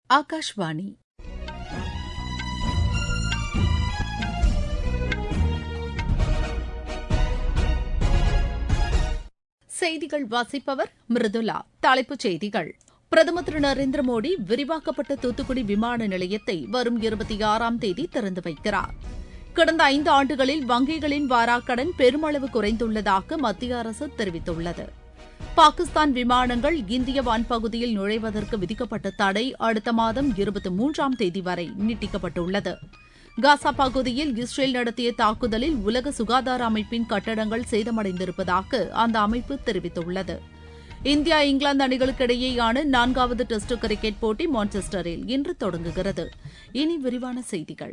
ஆகாஷ்வாணி செய்திகள் வாசிப்பவர் மிருதுலா தலைப்புச் செய்திகள் பிரதமர் திரு நரேந்திர மோடி விரிவாக்கப்பட்ட தூத்துக்குடி விமான நிலையத்தை வரும் இருபத்தி ஆறாம் தேதி திறந்து வைக்கிறார் கடந்த ஐந்து ஆண்டுகளில் வங்கிகளின் வாராக்கடன் பெருமளவு குறைந்துள்ளதாக மத்திய அரசு தெரிவித்துள்ளது பாகிஸ்தான் விமானங்கள் இந்திய வான்பகுதியில் நுழைவதற்கு விதிக்கப்பட்ட தடை அடுத்த மாதம் இருபத்தி மூன்றாம் தேதி வரை நீட்டிக்கப்பட்டுள்ளது காசா பகுதியில் இஸ்ரேல் நடத்திய தாக்குதலில் உலக சுகாதார அமைப்பின் கட்டடங்கள் சேதமடைந்திருப்பதாக அந்த அமைப்பு தெரிவித்துள்ளது இந்தியா இங்கிலாந்து அணிகளுக்கிடையேயான நான்காவது டெஸ்ட் கிரிக்கெட் போட்டி மான்செஸ்டரில் இன்று தொடங்குகிறது இனி விரிவான செய்திகள்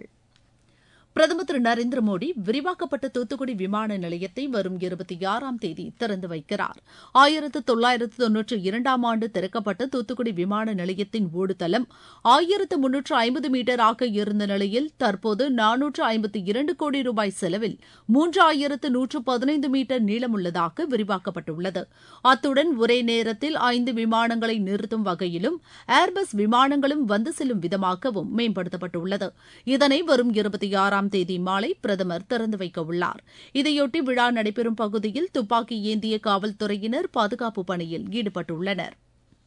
பிரதமர் திரு நரேந்திர மோடி விரிவாக்கப்பட்ட தூத்துக்குடி விமான நிலையத்தை வரும் இருபத்தி ஆறாம் தேதி திறந்து வைக்கிறார் ஆயிரத்து தொள்ளாயிரத்து தொன்னூற்றி இரண்டாம் ஆண்டு திறக்கப்பட்ட தூத்துக்குடி விமான நிலையத்தின் ஓடுதளம் ஆயிரத்து முன்னூற்று ஐம்பது மீட்டராக இருந்த நிலையில் தற்போது நானூற்று ஐம்பத்தி இரண்டு கோடி ரூபாய் செலவில் மூன்றாயிரத்து நூற்று பதினைந்து மீட்டர் நீளமுள்ளதாக விரிவாக்கப்பட்டுள்ளது அத்துடன் ஒரே நேரத்தில் ஐந்து விமானங்களை நிறுத்தும் வகையிலும் ஏர்பஸ் விமானங்களும் வந்து செல்லும் விதமாகவும் மேம்படுத்தப்பட்டுள்ளது இதனை வரும் இருபத்தி ஆறாம் ஆறாம் தேதி மாலை பிரதமர் திறந்து வைக்க உள்ளார் இதையொட்டி விழா நடைபெறும் பகுதியில் துப்பாக்கி ஏந்திய காவல்துறையினர் பாதுகாப்பு பணியில் ஈடுபட்டுள்ளனர்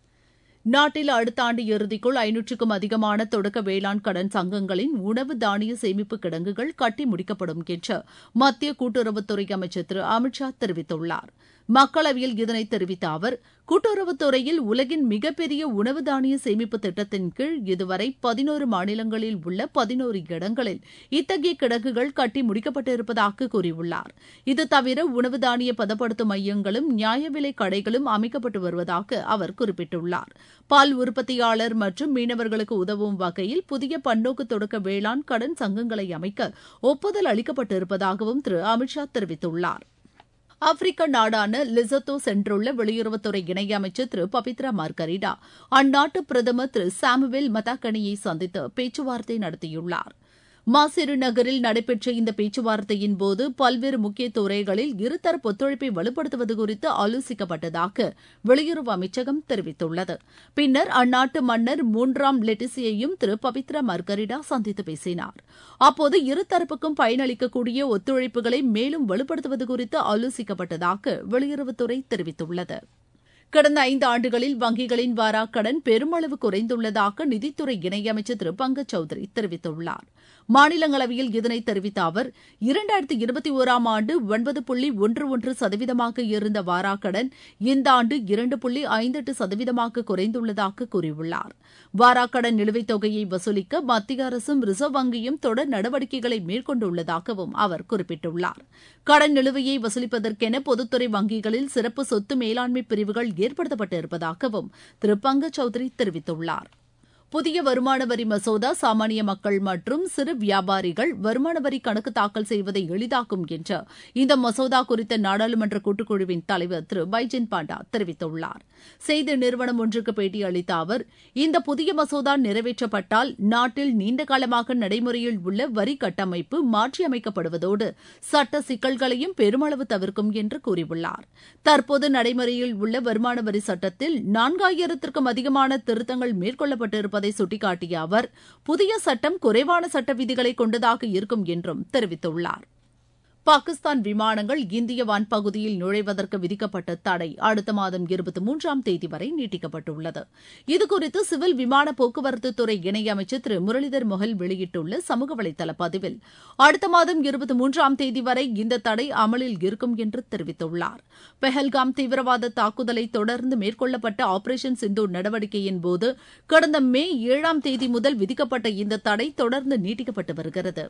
நாட்டில் அடுத்த ஆண்டு இறுதிக்குள் ஐநூற்றுக்கும் அதிகமான தொடக்க வேளாண் கடன் சங்கங்களின் உணவு தானிய சேமிப்பு கிடங்குகள் கட்டி முடிக்கப்படும் என்று மத்திய கூட்டுறவுத்துறை அமைச்சர் திரு அமித்ஷா தெரிவித்துள்ளார் மக்களவையில் இதனை தெரிவித்த அவர் கூட்டுறவுத்துறையில் உலகின் மிகப்பெரிய உணவு தானிய சேமிப்பு திட்டத்தின் கீழ் இதுவரை பதினோரு மாநிலங்களில் உள்ள பதினோரு இடங்களில் இத்தகைய கிடங்குகள் கட்டி முடிக்கப்பட்டிருப்பதாக கூறியுள்ளார் இது தவிர உணவு தானிய பதப்படுத்தும் மையங்களும் நியாய விலை கடைகளும் அமைக்கப்பட்டு வருவதாக அவர் குறிப்பிட்டுள்ளார் பால் உற்பத்தியாளர் மற்றும் மீனவர்களுக்கு உதவும் வகையில் புதிய பன்னோக்கு தொடக்க வேளாண் கடன் சங்கங்களை அமைக்க ஒப்புதல் அளிக்கப்பட்டிருப்பதாகவும் திரு அமித்ஷா தெரிவித்துள்ளார் ஆப்பிரிக்க நாடான லிசத்தோ சென்றுள்ள வெளியுறவுத்துறை இணையமைச்சர் திரு பபித்ரா மார்கரிடா அந்நாட்டு பிரதமர் திரு சாமுவேல் மதாக்கனியை சந்தித்து பேச்சுவார்த்தை நடத்தியுள்ளார் மாசிறு நகரில் நடைபெற்ற இந்த பேச்சுவார்த்தையின் போது பல்வேறு முக்கிய துறைகளில் இருதரப்பு ஒத்துழைப்பை வலுப்படுத்துவது குறித்து ஆலோசிக்கப்பட்டதாக வெளியுறவு அமைச்சகம் தெரிவித்துள்ளது பின்னர் அந்நாட்டு மன்னர் மூன்றாம் லெட்டிசியையும் திரு பபித்ரா மர்கரிடா சந்தித்து பேசினார் அப்போது இருதரப்புக்கும் பயனளிக்கக்கூடிய ஒத்துழைப்புகளை மேலும் வலுப்படுத்துவது குறித்து ஆலோசிக்கப்பட்டதாக வெளியுறவுத்துறை தெரிவித்துள்ளது கடந்த ஐந்து ஆண்டுகளில் வங்கிகளின் வாராக்கடன் பெருமளவு குறைந்துள்ளதாக நிதித்துறை இணையமைச்சர் திரு பங்கஜ் சௌத்ரி தெரிவித்துள்ளார் மாநிலங்களவையில் இதனை தெரிவித்த அவர் இரண்டாயிரத்தி இருபத்தி ஓராம் ஆண்டு ஒன்பது புள்ளி ஒன்று ஒன்று சதவீதமாக இருந்த வாராக்கடன் இந்த ஆண்டு இரண்டு புள்ளி ஐந்தெட்டு சதவீதமாக குறைந்துள்ளதாக கூறியுள்ளார் வாராக்கடன் நிலுவைத் தொகையை வசூலிக்க மத்திய அரசும் ரிசர்வ் வங்கியும் தொடர் நடவடிக்கைகளை மேற்கொண்டுள்ளதாகவும் அவர் குறிப்பிட்டுள்ளார் கடன் நிலுவையை வசூலிப்பதற்கென பொதுத்துறை வங்கிகளில் சிறப்பு சொத்து மேலாண்மை பிரிவுகள் ஏற்படுத்தப்பட்டிருப்பதாகவும் திரு பங்கஜ் சௌத்ரி தெரிவித்துள்ளார் புதிய வருமான வரி மசோதா சாமானிய மக்கள் மற்றும் சிறு வியாபாரிகள் வருமான வரி கணக்கு தாக்கல் செய்வதை எளிதாக்கும் என்று இந்த மசோதா குறித்த நாடாளுமன்ற கூட்டுக்குழுவின் தலைவர் திரு பைஜன் பாண்டா தெரிவித்துள்ளார் செய்தி நிறுவனம் ஒன்றுக்கு பேட்டியளித்த அவர் இந்த புதிய மசோதா நிறைவேற்றப்பட்டால் நாட்டில் நீண்டகாலமாக நடைமுறையில் உள்ள வரி கட்டமைப்பு மாற்றியமைக்கப்படுவதோடு சட்ட சிக்கல்களையும் பெருமளவு தவிர்க்கும் என்று கூறியுள்ளார் தற்போது நடைமுறையில் உள்ள வருமான வரி சட்டத்தில் நான்காயிரத்திற்கும் அதிகமான திருத்தங்கள் மேற்கொள்ளப்பட்டிருப்ப இருப்பதை சுட்டிக்காட்டிய அவர் புதிய சட்டம் குறைவான சட்ட விதிகளை கொண்டதாக இருக்கும் என்றும் தெரிவித்துள்ளார் பாகிஸ்தான் விமானங்கள் இந்திய வான்பகுதியில் நுழைவதற்கு விதிக்கப்பட்ட தடை அடுத்த மாதம் இருபத்தி மூன்றாம் தேதி வரை நீட்டிக்கப்பட்டுள்ளது இதுகுறித்து சிவில் விமான போக்குவரத்து துறை இணையமைச்சர் திரு முரளிதர் மொஹல் வெளியிட்டுள்ள சமூக வலைதள பதிவில் அடுத்த மாதம் இருபத்தி மூன்றாம் தேதி வரை இந்த தடை அமலில் இருக்கும் என்று தெரிவித்துள்ளார் பெஹல்காம் தீவிரவாத தாக்குதலை தொடர்ந்து மேற்கொள்ளப்பட்ட ஆபரேஷன் சிந்து நடவடிக்கையின் போது கடந்த மே ஏழாம் தேதி முதல் விதிக்கப்பட்ட இந்த தடை தொடர்ந்து நீட்டிக்கப்பட்டு வருகிறது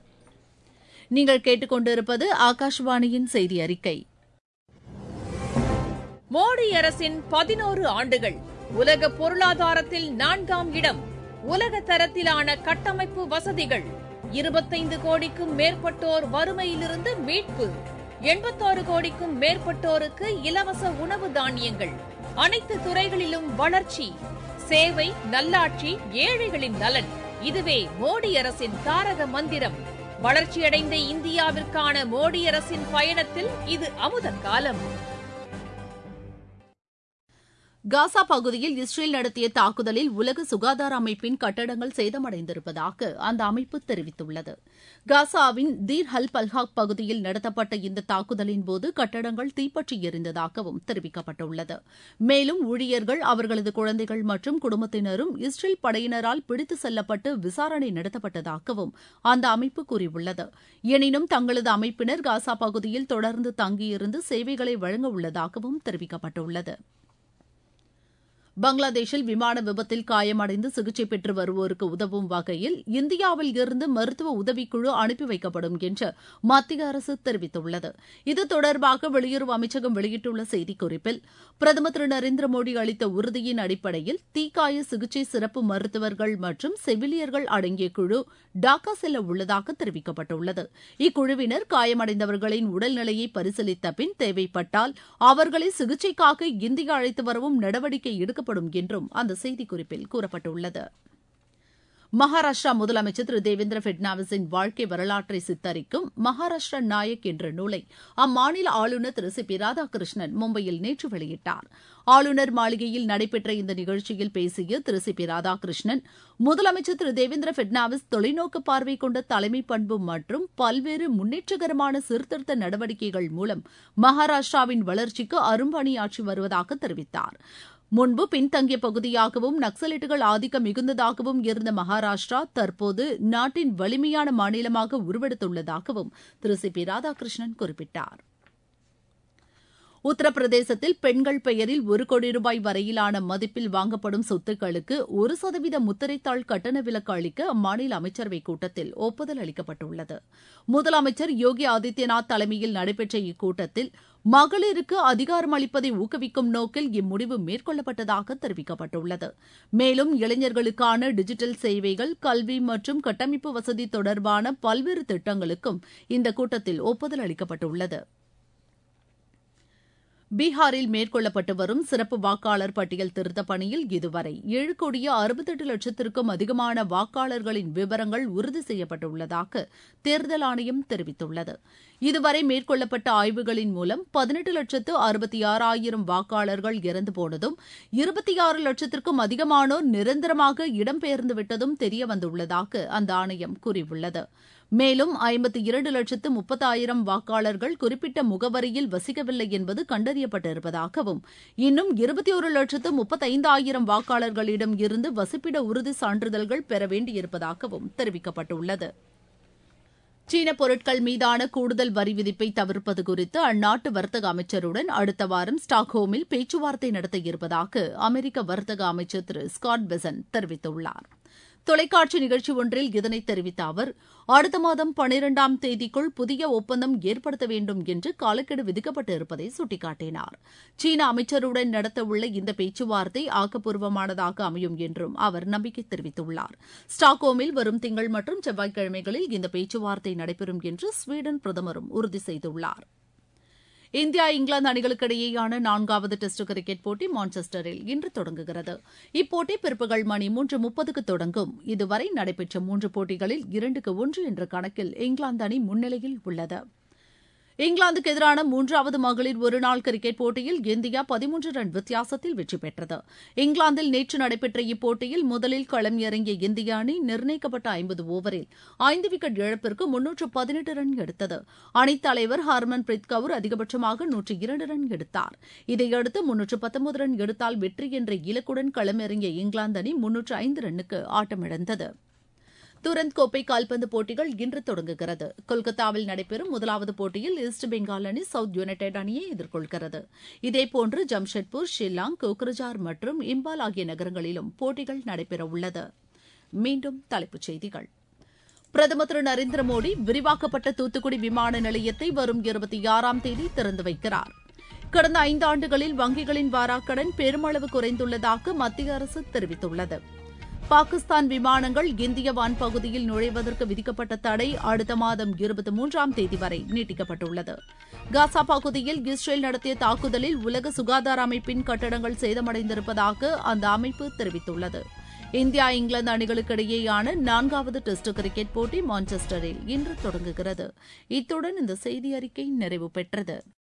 நீங்கள் கேட்டுக்கொண்டிருப்பது ஆகாஷவாணியின் செய்தி அறிக்கை மோடி அரசின் பதினோரு ஆண்டுகள் உலக பொருளாதாரத்தில் நான்காம் இடம் உலக தரத்திலான கட்டமைப்பு வசதிகள் இருபத்தைந்து கோடிக்கும் மேற்பட்டோர் வறுமையிலிருந்து மீட்பு எண்பத்தாறு கோடிக்கும் மேற்பட்டோருக்கு இலவச உணவு தானியங்கள் அனைத்து துறைகளிலும் வளர்ச்சி சேவை நல்லாட்சி ஏழைகளின் நலன் இதுவே மோடி அரசின் தாரக மந்திரம் வளர்ச்சியடைந்த இந்தியாவிற்கான மோடி அரசின் பயணத்தில் இது அமுத காலம் காசா பகுதியில் இஸ்ரேல் நடத்திய தாக்குதலில் உலக சுகாதார அமைப்பின் கட்டடங்கள் சேதமடைந்திருப்பதாக அந்த அமைப்பு தெரிவித்துள்ளது காசாவின் தீர் ஹல் பல்ஹாக் பகுதியில் நடத்தப்பட்ட இந்த தாக்குதலின் போது கட்டடங்கள் தீப்பற்றி எரிந்ததாகவும் தெரிவிக்கப்பட்டுள்ளது மேலும் ஊழியர்கள் அவர்களது குழந்தைகள் மற்றும் குடும்பத்தினரும் இஸ்ரேல் படையினரால் பிடித்து செல்லப்பட்டு விசாரணை நடத்தப்பட்டதாகவும் அந்த அமைப்பு கூறியுள்ளது எனினும் தங்களது அமைப்பினர் காசா பகுதியில் தொடர்ந்து தங்கியிருந்து சேவைகளை வழங்க உள்ளதாகவும் தெரிவிக்கப்பட்டுள்ளது பங்களாதேஷில் விமான விபத்தில் காயமடைந்து சிகிச்சை பெற்று வருவோருக்கு உதவும் வகையில் இந்தியாவில் இருந்து மருத்துவ உதவிக்குழு அனுப்பி வைக்கப்படும் என்று மத்திய அரசு தெரிவித்துள்ளது இது தொடர்பாக வெளியுறவு அமைச்சகம் வெளியிட்டுள்ள செய்திக்குறிப்பில் பிரதமர் திரு நரேந்திர மோடி அளித்த உறுதியின் அடிப்படையில் தீக்காய சிகிச்சை சிறப்பு மருத்துவர்கள் மற்றும் செவிலியர்கள் அடங்கிய குழு டாக்கா செல்ல உள்ளதாக தெரிவிக்கப்பட்டுள்ளது இக்குழுவினர் காயமடைந்தவர்களின் உடல்நிலையை பரிசீலித்த பின் தேவைப்பட்டால் அவர்களை சிகிச்சைக்காக இந்தியா அழைத்து வரவும் நடவடிக்கை எடுக்கப்படும் என்றும் அந்த செய்திக்குறிப்பில் கூறப்பட்டுள்ளது மகாராஷ்டிரா முதலமைச்சர் திரு தேவேந்திர பட்னாவிஸின் வாழ்க்கை வரலாற்றை சித்தரிக்கும் மகாராஷ்டிரா நாயக் என்ற நூலை அம்மாநில ஆளுநர் திரு சி பி ராதாகிருஷ்ணன் மும்பையில் நேற்று வெளியிட்டார் ஆளுநர் மாளிகையில் நடைபெற்ற இந்த நிகழ்ச்சியில் பேசிய திரு சி பி ராதாகிருஷ்ணன் முதலமைச்சர் திரு தேவேந்திர பட்னாவிஸ் தொலைநோக்கு பார்வை கொண்ட தலைமை பண்பு மற்றும் பல்வேறு முன்னேற்றகரமான சீர்திருத்த நடவடிக்கைகள் மூலம் மகாராஷ்டிராவின் வளர்ச்சிக்கு அரும்பணியாற்றி வருவதாக தெரிவித்தார் முன்பு பின்தங்கிய பகுதியாகவும் நக்சலைட்டுகள் ஆதிக்கம் மிகுந்ததாகவும் இருந்த மகாராஷ்டிரா தற்போது நாட்டின் வலிமையான மாநிலமாக உருவெடுத்துள்ளதாகவும் திரு சி பி ராதாகிருஷ்ணன் குறிப்பிட்டார் உத்தரப்பிரதேசத்தில் பெண்கள் பெயரில் ஒரு கோடி ரூபாய் வரையிலான மதிப்பில் வாங்கப்படும் சொத்துக்களுக்கு ஒரு சதவீத முத்திரைத்தாள் கட்டண விலக்கு அளிக்க அம்மாநில அமைச்சரவைக் கூட்டத்தில் ஒப்புதல் அளிக்கப்பட்டுள்ளது முதலமைச்சர் யோகி ஆதித்யநாத் தலைமையில் நடைபெற்ற இக்கூட்டத்தில் மகளிருக்கு அதிகாரம் அளிப்பதை ஊக்குவிக்கும் நோக்கில் இம்முடிவு மேற்கொள்ளப்பட்டதாக தெரிவிக்கப்பட்டுள்ளது மேலும் இளைஞர்களுக்கான டிஜிட்டல் சேவைகள் கல்வி மற்றும் கட்டமைப்பு வசதி தொடர்பான பல்வேறு திட்டங்களுக்கும் இந்த கூட்டத்தில் ஒப்புதல் அளிக்கப்பட்டுள்ளது பீகாரில் மேற்கொள்ளப்பட்டு வரும் சிறப்பு வாக்காளர் பட்டியல் திருத்தப் பணியில் இதுவரை ஏழு கோடியே அறுபத்தெட்டு லட்சத்திற்கும் அதிகமான வாக்காளர்களின் விவரங்கள் உறுதி செய்யப்பட்டுள்ளதாக தேர்தல் ஆணையம் தெரிவித்துள்ளது இதுவரை மேற்கொள்ளப்பட்ட ஆய்வுகளின் மூலம் பதினெட்டு லட்சத்து அறுபத்தி ஆறாயிரம் வாக்காளர்கள் இறந்து போனதும் இருபத்தி ஆறு லட்சத்திற்கும் அதிகமானோர் நிரந்தரமாக இடம்பெயர்ந்து விட்டதும் தெரியவந்துள்ளதாக அந்த ஆணையம் கூறியுள்ளது மேலும் ஐம்பத்தி இரண்டு லட்சத்து முப்பதாயிரம் வாக்காளர்கள் குறிப்பிட்ட முகவரியில் வசிக்கவில்லை என்பது கண்டறியப்பட்டிருப்பதாகவும் இன்னும் இருபத்தி ஒரு லட்சத்து முப்பத்தைந்தாயிரம் வாக்காளர்களிடம் இருந்து வசிப்பிட உறுதி சான்றிதழ்கள் பெற வேண்டியிருப்பதாகவும் தெரிவிக்கப்பட்டுள்ளது சீன பொருட்கள் மீதான கூடுதல் வரி விதிப்பை தவிர்ப்பது குறித்து அந்நாட்டு வர்த்தக அமைச்சருடன் அடுத்த வாரம் ஸ்டாக்ஹோமில் பேச்சுவார்த்தை நடத்த இருப்பதாக அமெரிக்க வர்த்தக அமைச்சர் திரு ஸ்காட் பெசன் தெரிவித்துள்ளார் தொலைக்காட்சி நிகழ்ச்சி ஒன்றில் இதனை தெரிவித்த அவர் அடுத்த மாதம் பனிரெண்டாம் தேதிக்குள் புதிய ஒப்பந்தம் ஏற்படுத்த வேண்டும் என்று காலக்கெடு விதிக்கப்பட்டு இருப்பதை சுட்டிக்காட்டினார் சீன அமைச்சருடன் நடத்தவுள்ள இந்த பேச்சுவார்த்தை ஆக்கப்பூர்வமானதாக அமையும் என்றும் அவர் நம்பிக்கை தெரிவித்துள்ளார் ஸ்டாக்ஹோமில் வரும் திங்கள் மற்றும் செவ்வாய்க்கிழமைகளில் இந்த பேச்சுவார்த்தை நடைபெறும் என்று ஸ்வீடன் பிரதமரும் உறுதி செய்துள்ளார் இந்தியா இங்கிலாந்து அணிகளுக்கிடையேயான நான்காவது டெஸ்ட் கிரிக்கெட் போட்டி மான்செஸ்டரில் இன்று தொடங்குகிறது இப்போட்டி பிற்பகல் மணி மூன்று முப்பதுக்கு தொடங்கும் இதுவரை நடைபெற்ற மூன்று போட்டிகளில் இரண்டுக்கு ஒன்று என்ற கணக்கில் இங்கிலாந்து அணி முன்னிலையில் உள்ளது இங்கிலாந்துக்கு எதிரான மூன்றாவது மகளிர் ஒருநாள் கிரிக்கெட் போட்டியில் இந்தியா பதிமூன்று ரன் வித்தியாசத்தில் வெற்றி பெற்றது இங்கிலாந்தில் நேற்று நடைபெற்ற இப்போட்டியில் முதலில் களம் இறங்கிய இந்திய அணி நிர்ணயிக்கப்பட்ட ஐம்பது ஓவரில் ஐந்து விக்கெட் இழப்பிற்கு முன்னூற்று பதினெட்டு ரன் எடுத்தது அணித் தலைவர் ஹர்மன் பிரீத் கவுர் அதிகபட்சமாக நூற்று இரண்டு ரன் எடுத்தார் இதையடுத்து முன்னூற்று பத்தொன்பது ரன் எடுத்தால் வெற்றி என்ற இலக்குடன் களமிறங்கிய இங்கிலாந்து அணி முன்னூற்று ஐந்து ரன்னுக்கு ஆட்டமிழந்தது துரந்த் கோப்பை கால்பந்து போட்டிகள் இன்று தொடங்குகிறது கொல்கத்தாவில் நடைபெறும் முதலாவது போட்டியில் ஈஸ்ட் பெங்கால் அணி சவுத் யுனைடெட் அணியை எதிர்கொள்கிறது இதேபோன்று ஜம்ஷெட்பூர் ஷில்லாங் கோக்ரஜார் மற்றும் இம்பால் ஆகிய நகரங்களிலும் போட்டிகள் நடைபெறவுள்ளது மீண்டும் தலைப்புச் செய்திகள் பிரதமர் திரு நரேந்திர மோடி விரிவாக்கப்பட்ட தூத்துக்குடி விமான நிலையத்தை வரும் இருபத்தி ஆறாம் தேதி திறந்து வைக்கிறார் கடந்த ஐந்தாண்டுகளில் வங்கிகளின் வாராக்கடன் பெருமளவு குறைந்துள்ளதாக மத்திய அரசு தெரிவித்துள்ளது பாகிஸ்தான் விமானங்கள் இந்திய வான்பகுதியில் நுழைவதற்கு விதிக்கப்பட்ட தடை அடுத்த மாதம் இருபத்தி மூன்றாம் தேதி வரை நீட்டிக்கப்பட்டுள்ளது காசா பகுதியில் இஸ்ரேல் நடத்திய தாக்குதலில் உலக சுகாதார அமைப்பின் கட்டடங்கள் சேதமடைந்திருப்பதாக அந்த அமைப்பு தெரிவித்துள்ளது இந்தியா இங்கிலாந்து அணிகளுக்கிடையேயான நான்காவது டெஸ்ட் கிரிக்கெட் போட்டி மான்செஸ்டரில் இன்று தொடங்குகிறது இத்துடன் இந்த செய்தி அறிக்கை நிறைவு பெற்றது